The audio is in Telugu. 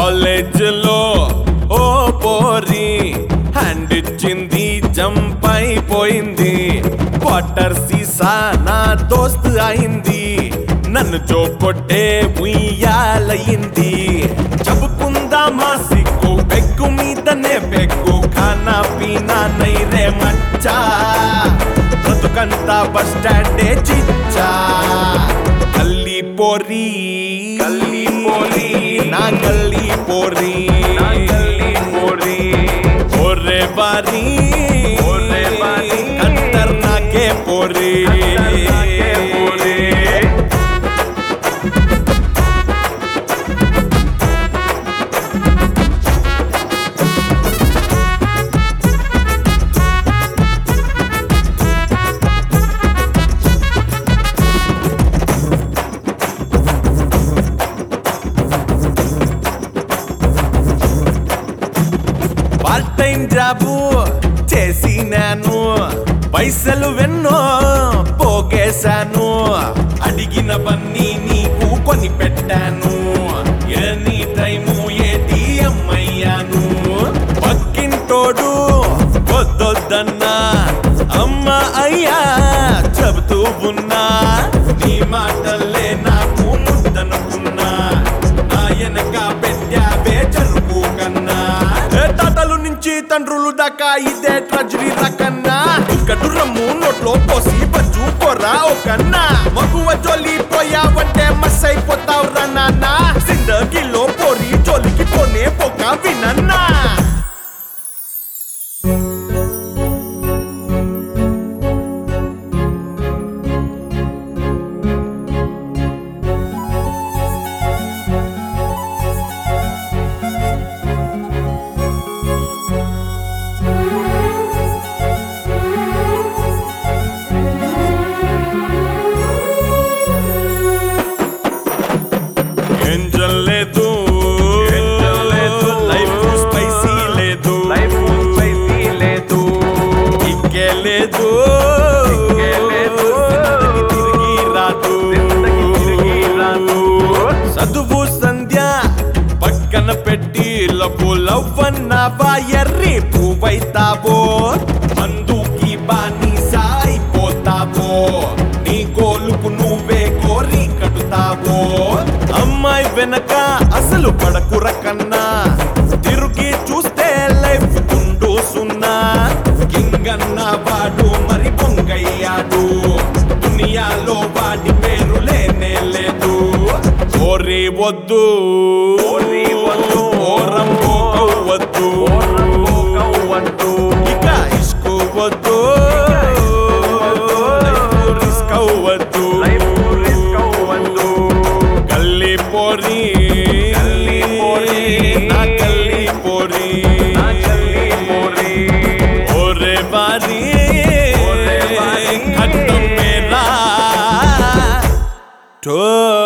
కాలేజ్ లో ఓ పోరి హ్యాండ్ ఇచ్చింది జంప్ అయిపోయింది వాటర్ సీసా నా దోస్త్ అయింది నన్ను జోకొట్టే ఉయ్యాలయ్యింది చెప్పుకుందామా సిగ్గు బెగ్గు మీదనే బెగ్గు ఖానా పీనా నైరే మచ్చా బ్రతుకంతా బస్ స్టాండే చిచ్చా గల్లీ పోరి గల్లీ పోరి నా గల్లీ పోరి నా గల్లీ పోరి ఓరే బారి ఓరే బారి కత్తర్ నాకే పోరి పోరి పార్ట్ టైం జాబు చేసినాను పైసలు వెన్నో పోగేశాను అడిగినవన్నీ నీకు కొని పెట్టాను ఎనీ టైము ఏటీఎం అయ్యాను పక్కింటోడు వద్దొద్దన్నా అమ్మ అయ్యా చెబుతూ ఉన్నా నీ మాటల్లే నాకు ముద్దనుకున్నా నా వెనక పెట్టావే జరుపు కన్నా ఏ తాతలు నుంచి తండ్రులు దాకా ఇదే ట్రజరీ రకన్నా ఇక్కడ రమ్ము నోట్లో పోసి బజ్జు పోరా ఒకన్నా మగువ జోలి పోయావంటే మస్ అయిపోతావు రా నాన్న జిందగీలో పోరి జోలికి పోనే పోక వినన్నా ఎంజల్ లేదు లైఫ్ స్పైసీ లేదు లైఫ్ స్పైసీ లేదు ఇక్కే లేదు ఇక్కే లేదు. జిందగీ తిరిగి రాదు జిందగీ తిరిగి రాదు. చదువు సంధ్య పక్కన పెట్టి లవ్వు లవ్వన్నావా ఎర్రి పువ్వైతావో మందుకి బానిస అయిపోతావో నీ గోలుకు నువ్వే కోరి కడుతావో అమ్మాయి వెనక అసలు పడకుర కన్నా తిరిగి చూస్తే లైఫ్ గుండు సున్నా కింగన్న వాడు మరి పొంగయ్యాడు దునియాలో వాడి పేరు లేనే లేదు ఓరి వద్దు ఓరి వద్దు. ఓరంబో వద్దు ఓరంబో కవ్వద్దు. ఇక ఇష్కు వద్దు రిస్క్ అవ్వద్దు లైఫ్ రిస్క్ అవ్వద్దు. గల్లీ పోరి గల్లీ పోరి. నా గల్లీ పోరి నా గల్లీ పోరి. ఓరే బారి ఓరే బారి. ఖడ్డం మేరా ఠో